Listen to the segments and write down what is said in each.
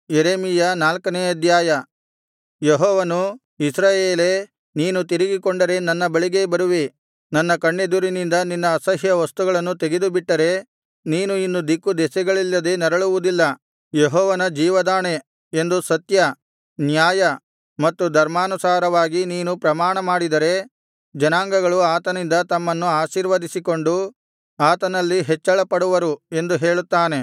ಯೆರೆಮೀಯ ನಾಲ್ಕನೇ ಅಧ್ಯಾಯ ಯೆಹೋವನು ಇಸ್ರಾಯೇಲೇ ನೀನು ತಿರುಗಿಕೊಂಡರೆ ನನ್ನ ಬಳಿಗೇ ಬರುವಿ ನನ್ನ ಕಣ್ಣೆದುರಿನಿಂದ ನಿನ್ನ ಅಸಹ್ಯ ವಸ್ತುಗಳನ್ನು ತೆಗೆದುಬಿಟ್ಟರೆ ನೀನು ಇನ್ನು ದಿಕ್ಕು ದೆಸೆಗಳಿಲ್ಲದೆ ನರಳುವುದಿಲ್ಲ ಯೆಹೋವನ ಜೀವದಾಣೆ ಎಂದು ಸತ್ಯ ನ್ಯಾಯ ಮತ್ತು ಧರ್ಮಾನುಸಾರವಾಗಿ ನೀನು ಪ್ರಮಾಣಮಾಡಿದರೆ ಜನಾಂಗಗಳು ಆತನಿಂದ ತಮ್ಮನ್ನು ಆಶೀರ್ವದಿಸಿಕೊಂಡು ಆತನಲ್ಲಿ ಹೆಚ್ಚಳಪಡುವರು ಎಂದು ಹೇಳುತ್ತಾನೆ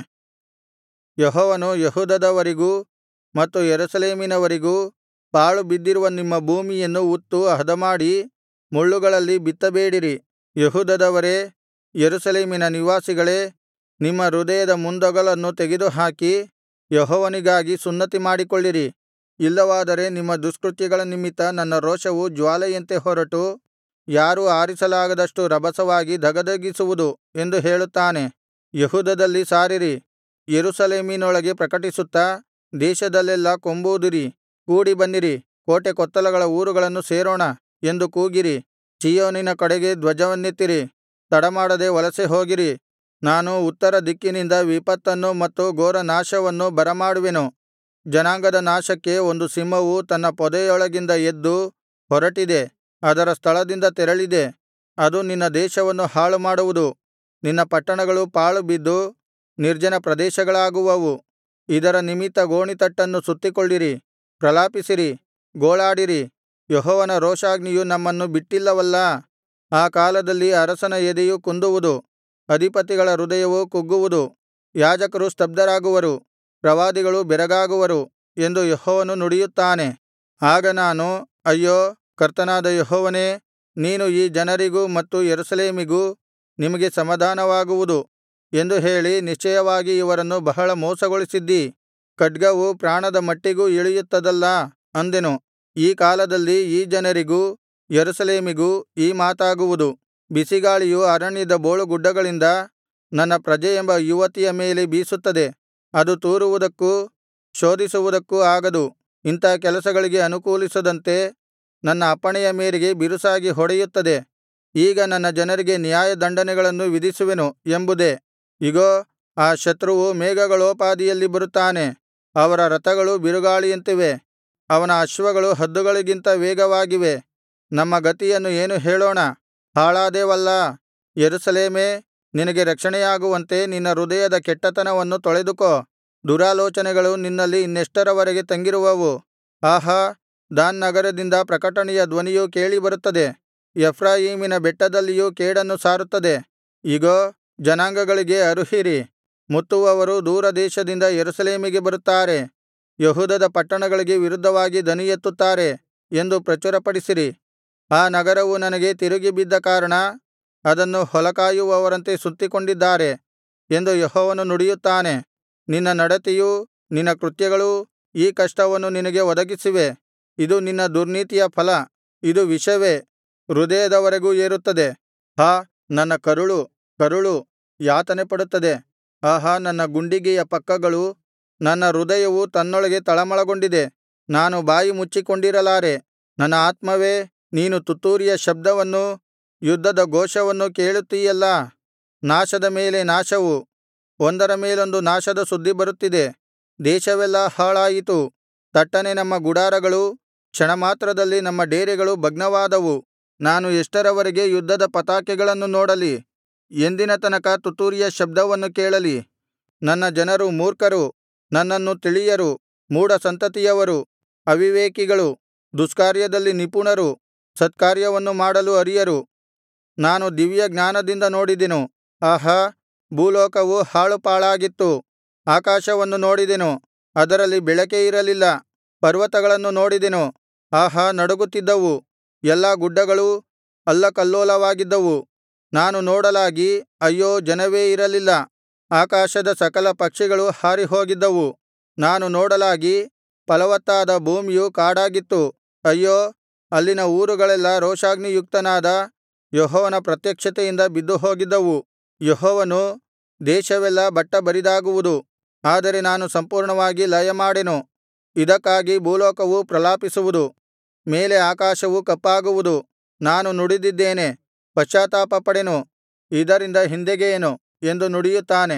ಯೆಹೋವನು ಯೆಹೂದದವರಿಗೂ ಮತ್ತು ಯೆರೂಸಲೇಮಿನವರಿಗೂ ಪಾಳು ಬಿದ್ದಿರುವ ನಿಮ್ಮ ಭೂಮಿಯನ್ನು ಉತ್ತು ಹದಮಾಡಿ ಮುಳ್ಳುಗಳಲ್ಲಿ ಬಿತ್ತಬೇಡಿರಿ ಯೆಹೂದದವರೇ ಯೆರೂಸಲೇಮಿನ ನಿವಾಸಿಗಳೇ ನಿಮ್ಮ ಹೃದಯದ ಮುಂದೊಗಲನ್ನು ತೆಗೆದುಹಾಕಿ ಯೆಹೋವನಿಗಾಗಿ ಸುನ್ನತಿ ಮಾಡಿಕೊಳ್ಳಿರಿ ಇಲ್ಲವಾದರೆ ನಿಮ್ಮ ದುಷ್ಕೃತ್ಯಗಳ ನಿಮಿತ್ತ ನನ್ನ ರೋಷವು ಜ್ವಾಲೆಯಂತೆ ಹೊರಟು ಯಾರೂ ಆರಿಸಲಾಗದಷ್ಟು ರಭಸವಾಗಿ ಧಗಧಗಿಸುವುದು ಎಂದು ಹೇಳುತ್ತಾನೆ ಯೆಹೂದದಲ್ಲಿ ಸಾರಿರಿ ಯೆರೂಸಲೇಮಿನೊಳಗೆ ಪ್ರಕಟಿಸುತ್ತಾ ದೇಶದಲ್ಲೆಲ್ಲಾ ಕೊಂಬೂದಿರಿ ಕೂಡಿ ಬನ್ನಿರಿ ಕೋಟೆಕೊತ್ತಲಗಳ ಊರುಗಳನ್ನು ಸೇರೋಣ ಎಂದು ಕೂಗಿರಿ ಚೀಯೋನಿನ ಕಡೆಗೆ ಧ್ವಜವನ್ನೆತ್ತಿರಿ ತಡಮಾಡದೆ ವಲಸೆ ಹೋಗಿರಿ ನಾನು ಉತ್ತರ ದಿಕ್ಕಿನಿಂದ ವಿಪತ್ತನ್ನು ಮತ್ತು ಘೋರನಾಶವನ್ನು ಬರಮಾಡುವೆನು ಜನಾಂಗದ ನಾಶಕ್ಕೆ ಒಂದು ಸಿಂಹವು ತನ್ನ ಪೊದೆಯೊಳಗಿಂದ ಎದ್ದು ಹೊರಟಿದೆ ಅದರ ಸ್ಥಳದಿಂದ ತೆರಳಿದೆ ಅದು ನಿನ್ನ ದೇಶವನ್ನು ಹಾಳುಮಾಡುವುದು ನಿನ್ನ ಪಟ್ಟಣಗಳು ಪಾಳುಬಿದ್ದು ನಿರ್ಜನ ಪ್ರದೇಶಗಳಾಗುವವು ಇದರ ನಿಮಿತ್ತ ಗೋಣಿತಟ್ಟನ್ನು ಸುತ್ತಿಕೊಳ್ಳಿರಿ ಪ್ರಲಾಪಿಸಿರಿ ಗೋಳಾಡಿರಿ ಯೆಹೋವನ ರೋಷಾಗ್ನಿಯು ನಮ್ಮನ್ನು ಬಿಟ್ಟಿಲ್ಲವಲ್ಲಾ ಆ ಕಾಲದಲ್ಲಿ ಅರಸನ ಎದೆಯು ಕುಂದುವುದು ಅಧಿಪತಿಗಳ ಹೃದಯವು ಕುಗ್ಗುವುದು ಯಾಜಕರು ಸ್ತಬ್ಧರಾಗುವರು ಪ್ರವಾದಿಗಳು ಬೆರಗಾಗುವರು ಎಂದು ಯೆಹೋವನು ನುಡಿಯುತ್ತಾನೆ ಆಗ ನಾನು ಅಯ್ಯೋ ಕರ್ತನಾದ ಯೆಹೋವನೇ ನೀನು ಈ ಜನರಿಗೂ ಮತ್ತು ಯೆರೂಸಲೇಮಿಗೂ ನಿಮಗೆ ಸಮಾಧಾನವಾಗುವುದು ಎಂದು ಹೇಳಿ ನಿಶ್ಚಯವಾಗಿ ಇವರನ್ನು ಬಹಳ ಮೋಸಗೊಳಿಸಿದ್ದೀ ಖಡ್ಗವು ಪ್ರಾಣದ ಮಟ್ಟಿಗೂ ಇಳಿಯುತ್ತದಲ್ಲಾ ಅಂದೆನು ಈ ಕಾಲದಲ್ಲಿ ಈ ಜನರಿಗೂ ಯೆರೂಸಲೇಮಿಗೂ ಈ ಮಾತಾಗುವುದು ಬಿಸಿಗಾಳಿಯು ಅರಣ್ಯದ ಬೋಳುಗುಡ್ಡಗಳಿಂದ ನನ್ನ ಪ್ರಜೆಯೆಂಬ ಯುವತಿಯ ಮೇಲೆ ಬೀಸುತ್ತದೆ ಅದು ತೂರುವುದಕ್ಕೂ ಶೋಧಿಸುವುದಕ್ಕೂ ಆಗದು ಇಂಥಾ ಕೆಲಸಗಳಿಗೆ ಅನುಕೂಲಿಸದಂತೆ ನನ್ನ ಅಪ್ಪಣೆಯ ಮೇರೆಗೆ ಬಿರುಸಾಗಿ ಹೊಡೆಯುತ್ತದೆ ಈಗ ನನ್ನ ಜನರಿಗೆ ನ್ಯಾಯದಂಡನೆಗಳನ್ನು ವಿಧಿಸುವೆನು ಎಂಬುದೇ ಇಗೋ ಆ ಶತ್ರುವು ಮೇಘಗಳೋಪಾದಿಯಲ್ಲಿ ಬರುತ್ತಾನೆ ಅವರ ರಥಗಳು ಬಿರುಗಾಳಿಯಂತಿವೆ ಅವನ ಅಶ್ವಗಳು ಹದ್ದುಗಳಿಗಿಂತ ವೇಗವಾಗಿವೆ ನಮ್ಮ ಗತಿಯನ್ನು ಏನು ಹೇಳೋಣ ಹಾಳಾದೆವಲ್ಲಾ ಯೆರೂಸಲೇಮೇ ನಿನಗೆ ರಕ್ಷಣೆಯಾಗುವಂತೆ ನಿನ್ನ ಹೃದಯದ ಕೆಟ್ಟತನವನ್ನು ತೊಳೆದುಕೋ ದುರಾಲೋಚನೆಗಳು ನಿನ್ನಲ್ಲಿ ಇನ್ನೆಷ್ಟರವರೆಗೆ ತಂಗಿರುವವು ಆಹಾ ದಾನ್ ನಗರದಿಂದ ಪ್ರಕಟಣೆಯ ಧ್ವನಿಯು ಕೇಳಿಬರುತ್ತದೆ ಎಫ್ರಾಯೀಮಿನ ಬೆಟ್ಟದಲ್ಲಿಯೂ ಕೇಡನ್ನು ಸಾರುತ್ತದೆ ಇಗೋ ಜನಾಂಗಗಳಿಗೆ ಅರುಹಿರಿ ಮುತ್ತುವವರು ದೂರದೇಶದಿಂದ ಯೆರೂಸಲೇಮಿಗೆ ಬರುತ್ತಾರೆ ಯೆಹೂದದ ಪಟ್ಟಣಗಳಿಗೆ ವಿರುದ್ಧವಾಗಿ ದನಿ ಎತ್ತುತ್ತಾರೆ ಎಂದು ಪ್ರಚುರಪಡಿಸಿರಿ ಆ ನಗರವು ನನಗೆ ತಿರುಗಿ ಬಿದ್ದ ಕಾರಣ ಅದನ್ನು ಹೊಲಕಾಯುವವರಂತೆ ಸುತ್ತಿಕೊಂಡಿದ್ದಾರೆ ಎಂದು ಯೆಹೋವನು ನುಡಿಯುತ್ತಾನೆ ನಿನ್ನ ನಡತೆಯೂ ನಿನ್ನ ಕೃತ್ಯಗಳೂ ಈ ಕಷ್ಟವನ್ನು ನಿನಗೆ ಒದಗಿಸಿವೆ ಇದು ನಿನ್ನ ದುರ್ನೀತಿಯ ಫಲ ಇದು ವಿಷವೇ ಹೃದಯದವರೆಗೂ ಏರುತ್ತದೆ ಹಾ ನನ್ನ ಕರುಳು ಕರುಳು ಯಾತನೆಪಡುತ್ತದೆ ಆಹಾ ನನ್ನ ಗುಂಡಿಗೆಯ ಪಕ್ಕಗಳು ನನ್ನ ಹೃದಯವು ತನ್ನೊಳಗೆ ತಳಮಳಗೊಂಡಿದೆ ನಾನು ಬಾಯಿ ಮುಚ್ಚಿಕೊಂಡಿರಲಾರೆ ನನ್ನ ಆತ್ಮವೇ ನೀನು ತುತ್ತೂರಿಯ ಶಬ್ದವನ್ನೂ ಯುದ್ಧದ ಘೋಷವನ್ನೂ ಕೇಳುತ್ತೀಯಲ್ಲಾ ನಾಶದ ಮೇಲೆ ನಾಶವು ಒಂದರ ಮೇಲೊಂದು ನಾಶದ ಸುದ್ದಿ ಬರುತ್ತಿದೆ ದೇಶವೆಲ್ಲಾ ಹಾಳಾಯಿತು ತಟ್ಟನೆ ನಮ್ಮ ಗುಡಾರಗಳು ಕ್ಷಣಮಾತ್ರದಲ್ಲಿ ನಮ್ಮ ಡೇರೆಗಳು ಭಗ್ನವಾದವು ನಾನು ಎಷ್ಟರವರೆಗೆ ಯುದ್ಧದ ಪತಾಕೆಗಳನ್ನು ನೋಡಲಿ ಎಂದಿನ ತನಕ ತುತ್ತೂರಿಯ ಶಬ್ದವನ್ನು ಕೇಳಲಿ ನನ್ನ ಜನರು ಮೂರ್ಖರು ನನ್ನನ್ನು ತಿಳಿಯರು ಮೂಢ ಸಂತತಿಯವರು ಅವಿವೇಕಿಗಳು ದುಷ್ಕಾರ್ಯದಲ್ಲಿ ನಿಪುಣರು ಸತ್ಕಾರ್ಯವನ್ನು ಮಾಡಲು ಅರಿಯರು ನಾನು ದಿವ್ಯಜ್ಞಾನದಿಂದ ನೋಡಿದೆನು ಆಹಾ ಭೂಲೋಕವು ಹಾಳುಪಾಳಾಗಿತ್ತು ಆಕಾಶವನ್ನು ನೋಡಿದೆನು ಅದರಲ್ಲಿ ಬೆಳಕೇ ಇರಲಿಲ್ಲ ಪರ್ವತಗಳನ್ನು ನೋಡಿದೆನು ಆಹಾ ನಡುಗುತ್ತಿದ್ದವು ಎಲ್ಲಾ ಗುಡ್ಡಗಳೂ ಅಲ್ಲಕಲ್ಲೋಲವಾಗಿದ್ದವು ನಾನು ನೋಡಲಾಗಿ ಅಯ್ಯೋ ಜನವೇ ಇರಲಿಲ್ಲ ಆಕಾಶದ ಸಕಲ ಪಕ್ಷಿಗಳು ಹಾರಿಹೋಗಿದ್ದವು ನಾನು ನೋಡಲಾಗಿ ಫಲವತ್ತಾದ ಭೂಮಿಯು ಕಾಡಾಗಿತ್ತು ಅಯ್ಯೋ ಅಲ್ಲಿನ ಊರುಗಳೆಲ್ಲಾ ರೋಷಾಗ್ನಿಯುಕ್ತನಾದ ಯೆಹೋವನ ಪ್ರತ್ಯಕ್ಷತೆಯಿಂದ ಬಿದ್ದುಹೋಗಿದ್ದವು ಯೆಹೋವನು ದೇಶವೆಲ್ಲಾ ಬಟ್ಟಬರಿದಾಗುವುದು ಆದರೆ ನಾನು ಸಂಪೂರ್ಣವಾಗಿ ಲಯಮಾಡೆನು ಇದಕ್ಕಾಗಿ ಭೂಲೋಕವು ಪ್ರಲಾಪಿಸುವುದು ಮೇಲೆ ಆಕಾಶವು ಕಪ್ಪಾಗುವುದು ನಾನು ನುಡಿದಿದ್ದೇನೆ ಪಶ್ಚಾತ್ತಾಪಪಡೆನು ಇದರಿಂದ ಹಿಂದೆಗೆಯೆನು ಎಂದು ನುಡಿಯುತ್ತಾನೆ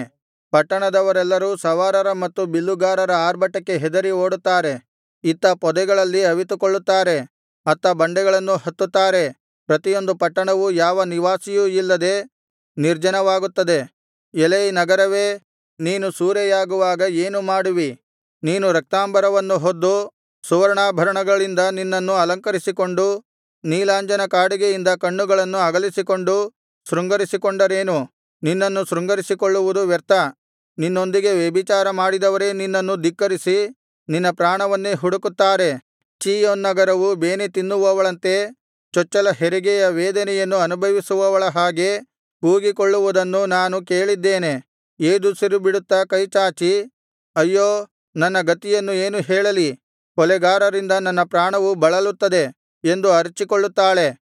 ಪಟ್ಟಣದವರೆಲ್ಲರೂ ಸವಾರರ ಮತ್ತು ಬಿಲ್ಲುಗಾರರ ಆರ್ಭಟಕ್ಕೆ ಹೆದರಿ ಓಡುತ್ತಾರೆ ಇತ್ತ ಪೊದೆಗಳಲ್ಲಿ ಅವಿತುಕೊಳ್ಳುತ್ತಾರೆ ಅತ್ತ ಬಂಡೆಗಳನ್ನು ಹತ್ತುತ್ತಾರೆ ಪ್ರತಿಯೊಂದು ಪಟ್ಟಣವೂ ಯಾವ ನಿವಾಸಿಯೂ ಇಲ್ಲದೆ ನಿರ್ಜನವಾಗುತ್ತದೆ ಎಲೈ ನಗರವೇ ನೀನು ಸೂರೆಯಾಗುವಾಗ ಏನು ಮಾಡುವಿ ನೀನು ರಕ್ತಾಂಬರವನ್ನು ಹೊದ್ದು ಸುವರ್ಣಾಭರಣಗಳಿಂದ ನಿನ್ನನ್ನು ಅಲಂಕರಿಸಿಕೊಂಡು ನೀಲಾಂಜನ ಕಾಡಿಗೆಯಿಂದ ಕಣ್ಣುಗಳನ್ನು ಅಗಲಿಸಿಕೊಂಡು ಶೃಂಗರಿಸಿಕೊಂಡರೇನು ನಿನ್ನನ್ನು ಶೃಂಗರಿಸಿಕೊಳ್ಳುವುದು ವ್ಯರ್ಥ ನಿನ್ನೊಂದಿಗೆ ವ್ಯಭಿಚಾರ ಮಾಡಿದವರೇ ನಿನ್ನನ್ನು ಧಿಕ್ಕರಿಸಿ ನಿನ್ನ ಪ್ರಾಣವನ್ನೇ ಹುಡುಕುತ್ತಾರೆ ಚೀಯೋನ್ ನಗರವು ಬೇನೆ ತಿನ್ನುವವಳಂತೆ ಚೊಚ್ಚಲ ಹೆರಿಗೆಯ ವೇದನೆಯನ್ನು ಅನುಭವಿಸುವವಳ ಹಾಗೆ ಕೂಗಿಕೊಳ್ಳುವುದನ್ನು ನಾನು ಕೇಳಿದ್ದೇನೆ ಏದುಸಿರುಬಿಡುತ್ತಾ ಕೈಚಾಚಿ ಅಯ್ಯೋ ನನ್ನ ಗತಿಯನ್ನು ಏನು ಹೇಳಲಿ ಕೊಲೆಗಾರರಿಂದ ನನ್ನ ಪ್ರಾಣವು ಬಳಲುತ್ತದೆ ಎಂದು ಅರಚಿಕೊಳ್ಳುತ್ತಾಳೆ